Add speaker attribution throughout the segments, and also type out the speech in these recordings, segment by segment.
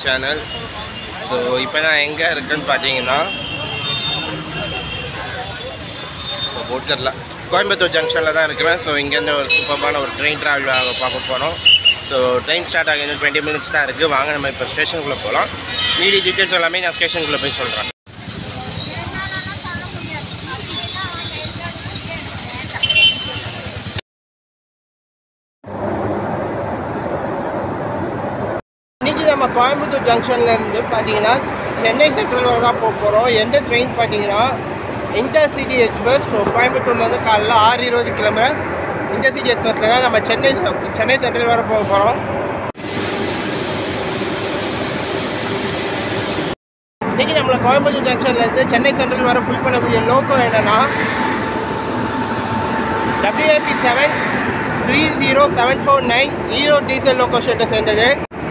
Speaker 1: channel so இப்போ நான் எங்கே இருக்குன்னு பார்த்தீங்கன்னா போட்டரில் கோயம்புத்தூர் ஜங்ஷனில் தான் இருக்கிறேன் ஸோ இங்கேருந்து ஒரு சூப்பரான ஒரு ட்ரெயின் ட்ராவல் பார்க்க போகிறோம் ஸோ ட்ரெயின் ஸ்டார்ட் ஆகி இன்னும் டுவெண்ட்டி மினிட்ஸ் தான் இருக்குது வாங்க நம்ம இப்போ ஸ்டேஷனுக்குள்ளே போகலாம் மீதி டீட்டெயில்ஸ் எல்லாமே நான் ஸ்டேஷனுக்குள்ளே போய் சொல்கிறேன் இன்றைக்கி நம்ம கோயம்புத்தூர் ஜங்ஷன்லேருந்து பார்த்தீங்கன்னா சென்னை சென்ட்ரல் வரை தான் போக போகிறோம் எந்த ட்ரெயின் பார்த்தீங்கன்னா இன்டர்சிட்டி எக்ஸ்பிரஸ் ஸோ கோயம்புத்தூர்லேருந்து காலைல ஆறு இருபது கிளம்புற இன்டர்சிட்டி எக்ஸ்பிரஸில் தான் நம்ம சென்னை சென்னை சென்ட்ரல் வரை போக போகிறோம் இன்றைக்கி நம்மளை கோயம்புத்தூர் ஜங்ஷன்லேருந்து சென்னை சென்ட்ரல் வரை ஃபுல் பண்ணக்கூடிய லோக்கோ என்னென்னா WAP seven three zero seven four nine Erode diesel loco ஷெட்டை சேர்ந்தது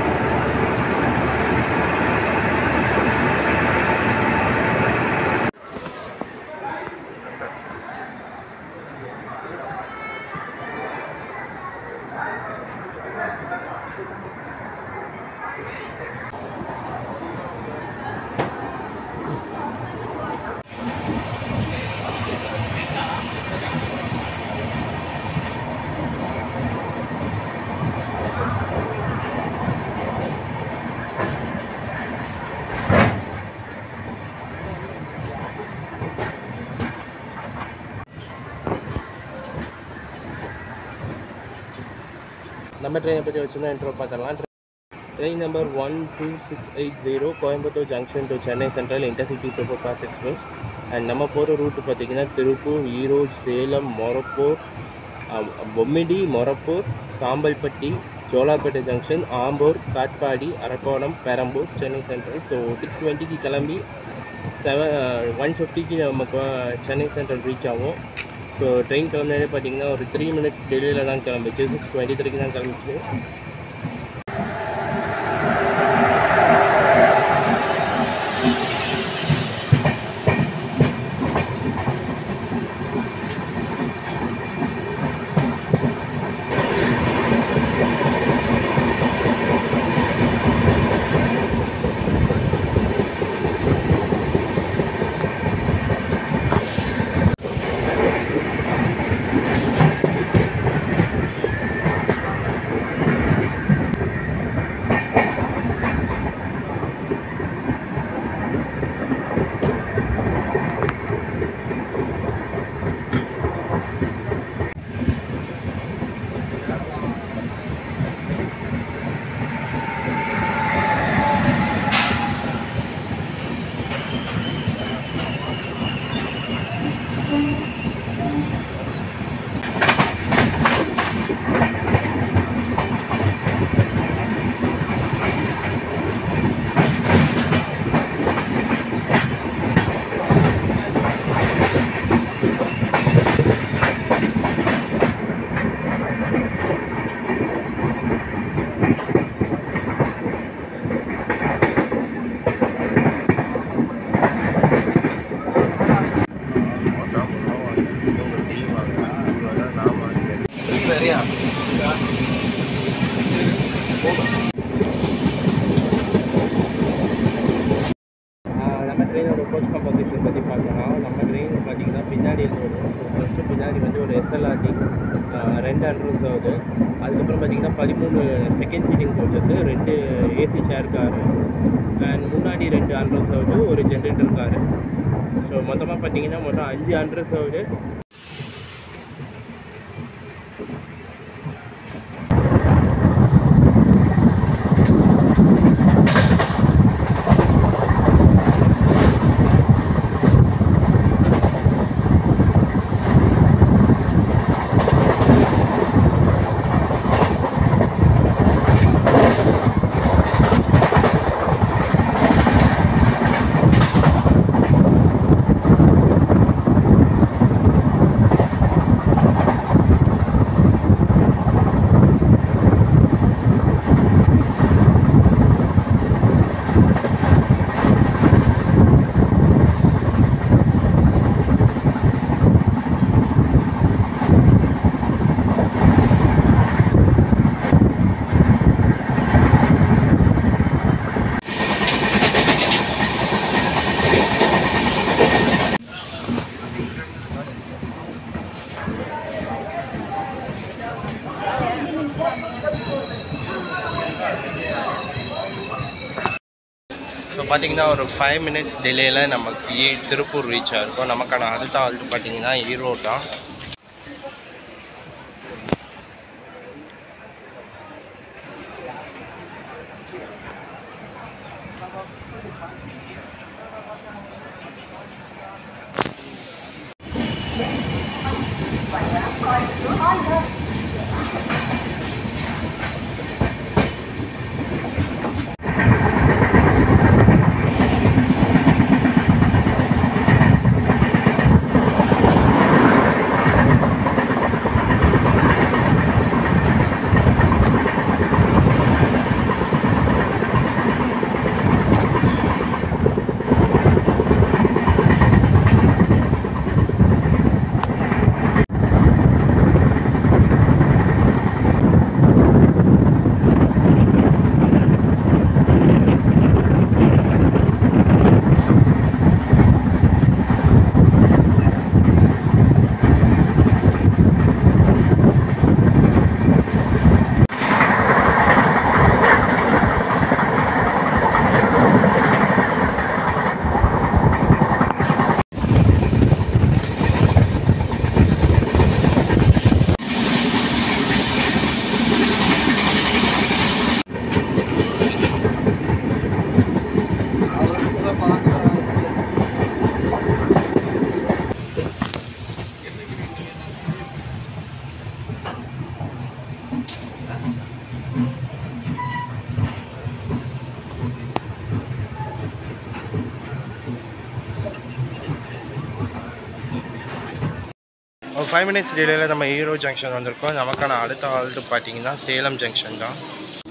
Speaker 1: நம்ம ட்ரெயினை பற்றி வச்சுருந்தா இன்ட்ரோ பார்த்துடலாம் train number one two six eight zero Coimbatore junction to Chennai Central intercity super fast express and நம்ம போகிற ரூட்டு பார்த்திங்கன்னா Tiruppur Erode Salem Morappur um, Bommidi Morappur Sambalpatti Jolarpettai junction Ambur Katpadi Arakkonam Perambur Chennai Central so six டுவெண்ட்டிக்கு கிளம்பி செவன் ஒன் ஃபிஃப்டிக்கு நமக்கு சென்னை சென்ட்ரல் ரீச் ஆகும் ஸோ ட்ரெயின் கிளம்பினதே பார்த்தீங்கன்னா ஒரு த்ரீ மினிட்ஸ் டெல்லியில் தான் கிளம்பிச்சு சிக்ஸ் டுவெண்ட்டி த்ரீக்கு தான் கிளம்பிச்சு நம்ம ட்ரெயினோட கோச் கம்போசிஷன் பற்றி பார்த்தோம்னா நம்ம ட்ரெயின் பார்த்தீங்கன்னா பின்னாடி இருந்து வரும் ஸோ ஃபஸ்ட்டு பின்னாடி வந்து ஒரு எஸ்எல்ஆர்டி ரெண்டு அண்ட்ரூஸ் ஆகுது அதுக்கப்புறம் பார்த்தீங்கன்னா பதிமூணு செகண்ட் சீட்டிங் கோச்சஸ் ரெண்டு ஏசி சேர் காரு அண்ட் முன்னாடி ரெண்டு அண்ட்ரூஸ் ஆகுது ஒரு ஜென்ரேட்டர் காரு ஸோ மொத்தமாக பார்த்தீங்கன்னா மொத்தம் அஞ்சு அண்ட்ரூஸ் ஆகுது பார்த்தீங்கன்னா ஒரு ஃபைவ் மினிட்ஸ் டிலேயில் நமக்கு ஈ- திருப்பூர் ரீச் ஆகிருக்கும் நமக்கான அடுத்த ஆல்ட்டு பார்த்தீங்கன்னா ஈரோடு தான் ஒரு ஃபைவ் மினிட்ஸ் டிலேயில் நம்ம ஈரோ ஜங்ஷன் வந்திருக்கோம் நமக்கான அடுத்த ஆல்ட்டு பார்த்தீங்கன்னா சேலம் ஜங்ஷன் தான்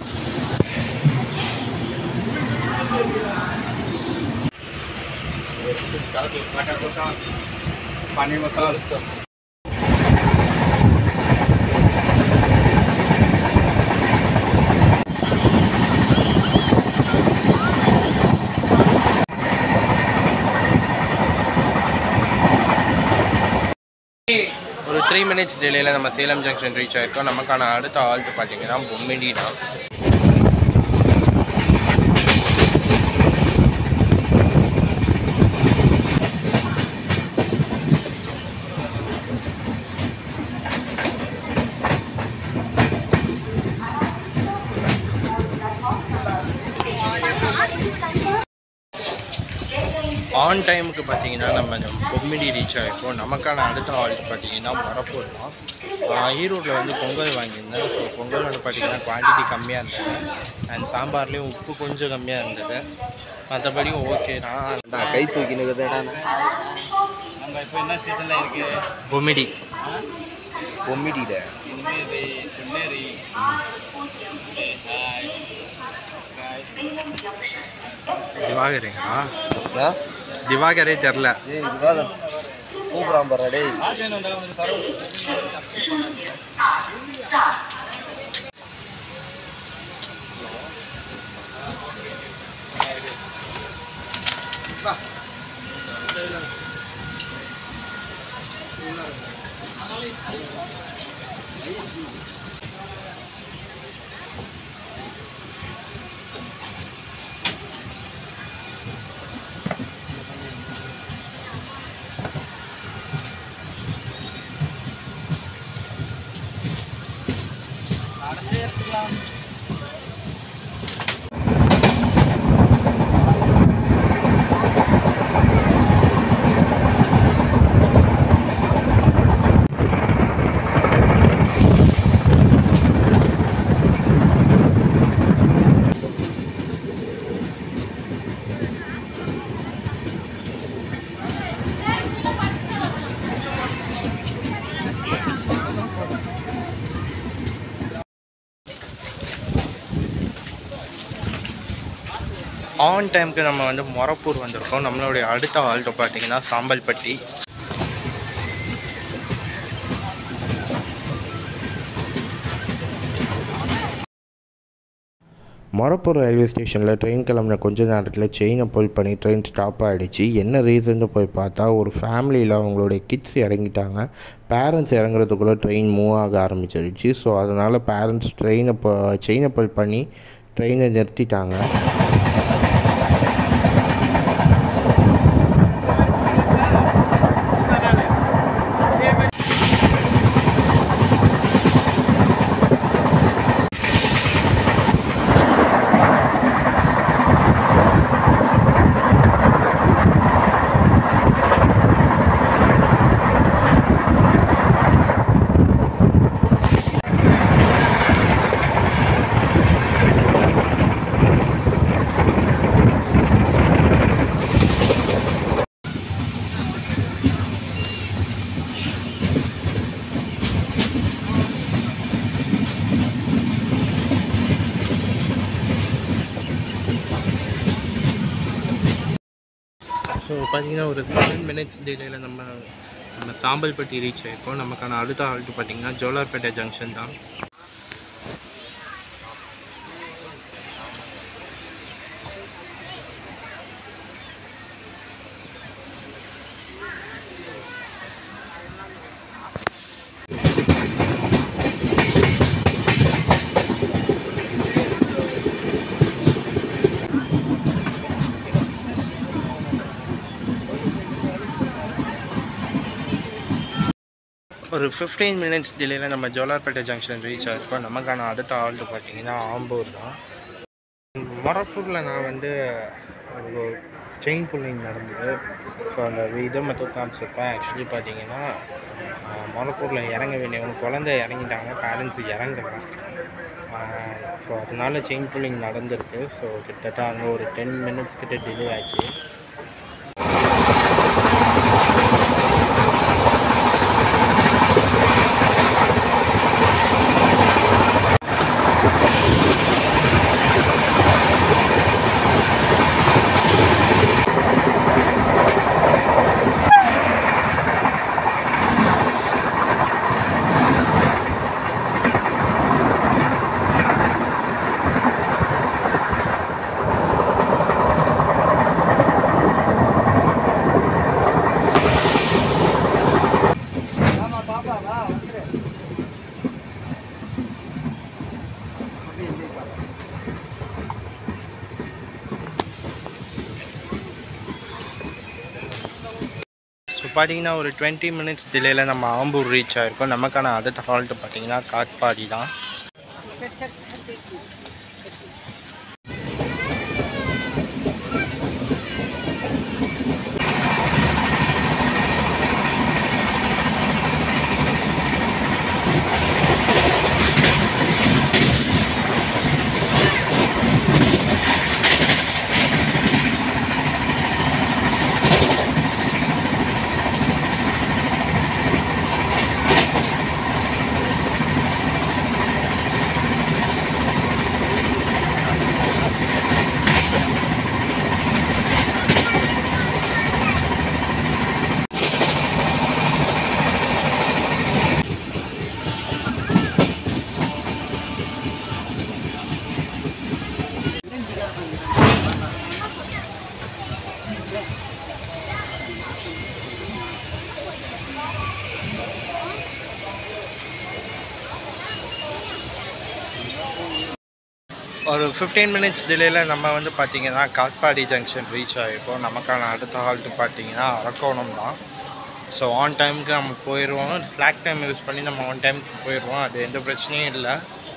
Speaker 1: ஒரு த்ரீ மினிட்ஸ் டிலேயில் நம்ம சேலம் ஜங்ஷன் ரீச் ஆயிருக்கோம் நமக்கான அடுத்த ஆல்ட்டு பார்த்தீங்கன்னா பொம்மிடி தான் ஆன் டைமுக்கு பார்த்தீங்கன்னா நம்ம இந்த பொம்மிடி ரீச் ஆகிருக்கோம் நமக்கான அடுத்த ஆல்ட் பார்த்தீங்கன்னா மரப்பூர் தான் ஆஹ் ஈரோட்டில் வந்து பொங்கல் வாங்கியிருந்தேன் ஸோ பொங்கல் வந்து பார்த்தீங்கன்னா குவான்டிட்டி கம்மியாக இருந்தது அண்ட் சாம்பார்லேயும் உப்பு கொஞ்சம் கம்மியாக இருந்தது மற்றபடி ஓகே தான்
Speaker 2: கை தூக்கி நிற்குதுடா
Speaker 3: நம்ம இப்போ என்ன ஸ்டேஷனில் இருக்கு
Speaker 1: பொம்மிடி
Speaker 2: பொம்மிடிட
Speaker 3: பொன்னேரி பொன்னேரி
Speaker 1: திவாகரேங்களா திவாகரே தெரில
Speaker 2: ஏய் இதுதான் கூப்பிடாம பாரு டேய்
Speaker 1: ஆன் டைமுக்கு நம்ம வந்து மொரப்பூர் வந்திருக்கோம் நம்மளுடைய அடுத்த ஆல்ட்டோ பார்த்தீங்கன்னா சாம்பல்பட்டி மொரப்பூர் ரயில்வே ஸ்டேஷனில் ட்ரெயின் கிளம்புன கொஞ்ச நேரத்தில் செயினை புல் பண்ணி ட்ரெயின் ஸ்டாப் ஆகிடுச்சு என்ன ரீசன்னு போய் பார்த்தா ஒரு ஃபேமிலியில் அவங்களுடைய கிட்ஸ் இறங்கிட்டாங்க பேரண்ட்ஸ் இறங்குறதுக்குள்ளே ட்ரெயின் மூவ் ஆக ஆரம்பிச்சிருச்சு ஸோ அதனால் பேரண்ட்ஸ் ட்ரெயினை செயினை புல் பண்ணி ட்ரெயினை நிறுத்திட்டாங்க பார்த்தீங்கன்னா ஒரு செவன் மினிட்ஸ் டிலேயில் நம்ம நம்ம சாம்பல்பட்டி ரீச் ஆயிருக்கோம் நமக்கான அடுத்த ஹால்ட்டு பார்த்தீங்கன்னா ஜோலார்பேட்டை ஜங்ஷன் தான் ஒரு ஃபிஃப்டீன் மினிட்ஸ் டிலேயில் நம்ம ஜோலார்பேட்டை ஜங்ஷன் ரீச் ஆகிருக்கோம் நமக்கான அடுத்த ஆல்ட்டு பார்த்தீங்கன்னா ஆம்பூர் தான் மொரப்பூரில் நான் வந்து ஒரு செயின் புல்லிங் நடந்தது ஸோ அந்த இதை மட்டும் காமிச்சிருப்பேன் ஆக்சுவலி பார்த்தீங்கன்னா மொரப்பூரில் இறங்க வேண்டியவங்க குழந்தை இறங்கிட்டாங்க பேரண்ட்ஸ் இறங்கல ஸோ அதனால செயின் புல்லிங் நடந்திருக்கு ஸோ கிட்டத்தட்ட அங்கே ஒரு டென் மினிட்ஸ் கிட்ட டிலே ஆச்சு ஸோ பார்த்தீங்கன்னா ஒரு டுவெண்ட்டி மினிட்ஸ் டிலேயில் நம்ம ஆம்பூர் ரீச் ஆகிருக்கோம் நமக்கான அடுத்த ஹால்ட்டு பார்த்தீங்கன்னா காட்பாடி தான் ஒரு ஃபிஃப்டீன் மினிட்ஸ் டிலேயில் நம்ம வந்து பார்த்தீங்கன்னா காட்பாடி ஜங்ஷன் ரீச் ஆகிருக்கோம் நமக்கான அடுத்த ஹால்ட்டு பார்த்தீங்கன்னா அரக்கோணம் தான் ஸோ ஆன் டைமுக்கு நம்ம போயிடுவோம் ஸ்லாக் டைம் யூஸ் பண்ணி நம்ம ஆன் டைமுக்கு போயிடுவோம் அது எந்த பிரச்சனையும் இல்லை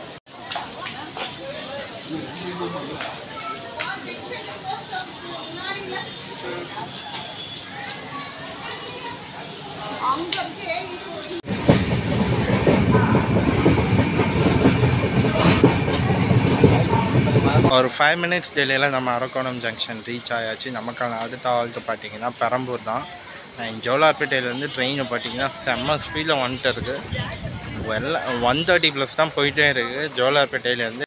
Speaker 1: ஒரு ஃபைவ் மினிட்ஸ் டிலேயில் நம்ம அரக்கோணம் ஜங்ஷன் ரீச் ஆயாச்சு நமக்கான அடுத்த ஆல்ட்டு பார்த்தீங்கன்னா பெரம்பூர் தான் அண்ட் ஜோலார்பேட்டையிலேருந்து ட்ரெயினை பார்த்தீங்கன்னா செம்ம ஸ்பீடில் வந்துட்டு இருக்குது எல்லாம் ஒன் தேர்ட்டி ப்ளஸ் தான் போயிட்டே இருக்குது ஜோலார்பேட்டையிலேருந்து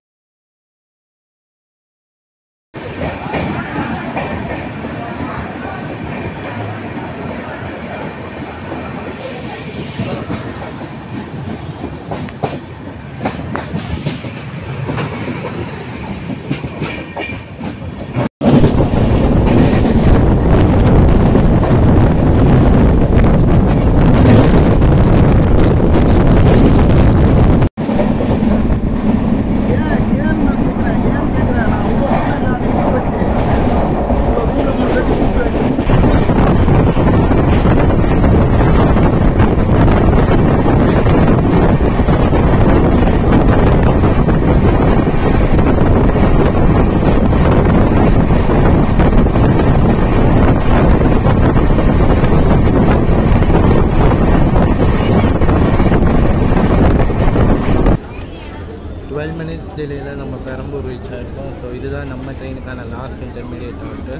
Speaker 1: டுவெல் மினிட்ஸ் டிலேயில் நம்ம பெரம்பூர் ரீச் ஆகிருக்கோம் ஸோ இதுதான் நம்ம ட்ரெயினுக்கான லாஸ்ட் இன்டர்மீடியட் ஆல்ட்டு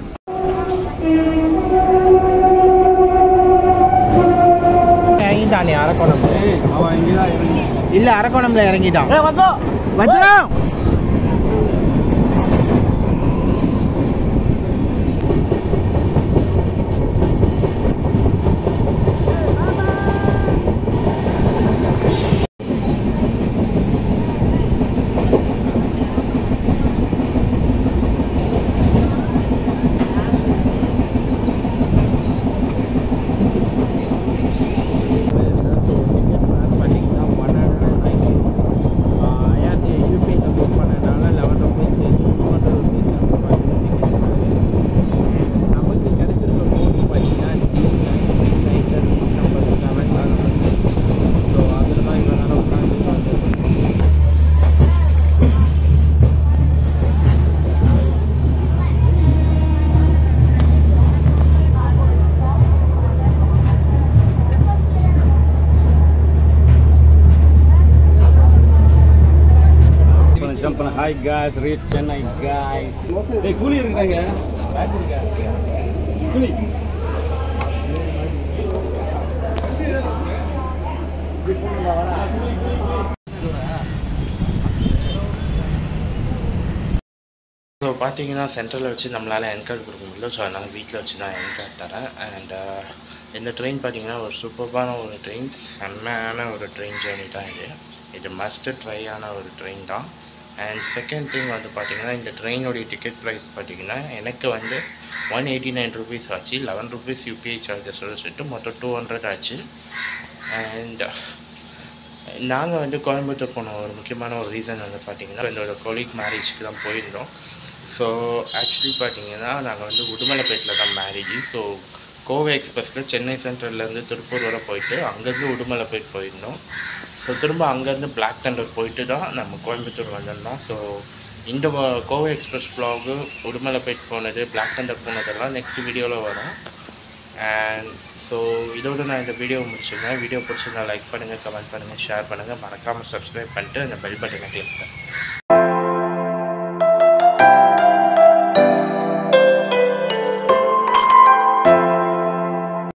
Speaker 1: இறங்கிட்டானே அரக்கோணம்
Speaker 3: அவன் இங்கே தான் இறங்கி
Speaker 1: இல்லை அரக்கோணம்ல இறங்கிட்டான்
Speaker 3: ஏ வச்சோம்
Speaker 1: வஜ்ரம்
Speaker 3: hi guys reach Chennai guys டேய் கூலி இருக்காங்க கூலி
Speaker 1: ஸோ பார்த்தீங்கன்னா சென்ட்ரலில் வச்சு நம்மளால் என் கார்டு கொடுக்க முடியல ஸோ அதனால் வீட்டில் வச்சு தான் என் கார்டு தரேன் அண்ட் இந்த ட்ரெயின் பார்த்தீங்கன்னா ஒரு சூப்பர்பான ஒரு ட்ரெயின் செம்மையான ஒரு ட்ரெயின் ஜேர்னி தான் இது இது மஸ்ட்டு ட்ரை ஆன ஒரு ட்ரெயின் தான் அண்ட் செகண்ட் திங் வந்து பார்த்தீங்கன்னா இந்த ட்ரெயினுடைய டிக்கெட் ப்ரைஸ் பார்த்தீங்கன்னா எனக்கு வந்து ஒன் எயிட்டி நைன் ருபீஸ் ஆச்சு லெவன் ருபீஸ் யூபிஐ சார்ஜஸோட சேர்த்து மொத்தம் டூ ஹண்ட்ரட் ஆச்சு அண்ட் நாங்கள் வந்து கோயம்புத்தூர் போன ஒரு முக்கியமான ஒரு ரீசன் வந்து பார்த்தீங்கன்னா என்னோட கொலீக் மேரேஜ்க்கு தான் போயிருந்தோம் ஸோ ஆக்சுவலி பார்த்தீங்கன்னா நாங்கள் வந்து உடுமலைப்பேட்டில் தான் மேரேஜ் ஸோ கோவை எக்ஸ்பிரஸில் சென்னை சென்ட்ரல்லேருந்து திருப்பூர் வரை போயிட்டு அங்கேருந்து உடுமலைப்பேட் போயிருந்தோம் ஸோ திரும்ப அங்கேருந்து பிளாக் தண்டர் போயிட்டு தான் நம்ம கோயம்புத்தூர் வந்திருந்தோம் ஸோ இந்த வ- கோவை எக்ஸ்பிரஸ் ப்ளாகு உடுமலைப்பேட் போனது பிளாக் தண்டர் போனதெல்லாம் நெக்ஸ்ட் வீடியோவில் வரும் அண்ட் ஸோ இதோட நான் இந்த வீடியோ முடிச்சிருந்தேன் வீடியோ பிடிச்சிருந்தா லைக் பண்ணுங்கள் கமெண்ட் பண்ணுங்கள் ஷேர் பண்ணுங்கள் மறக்காமல் சப்ஸ்கிரைப் பண்ணிட்டு அந்த பெல் பட்டனை கிளிக் பண்ணுங்கள்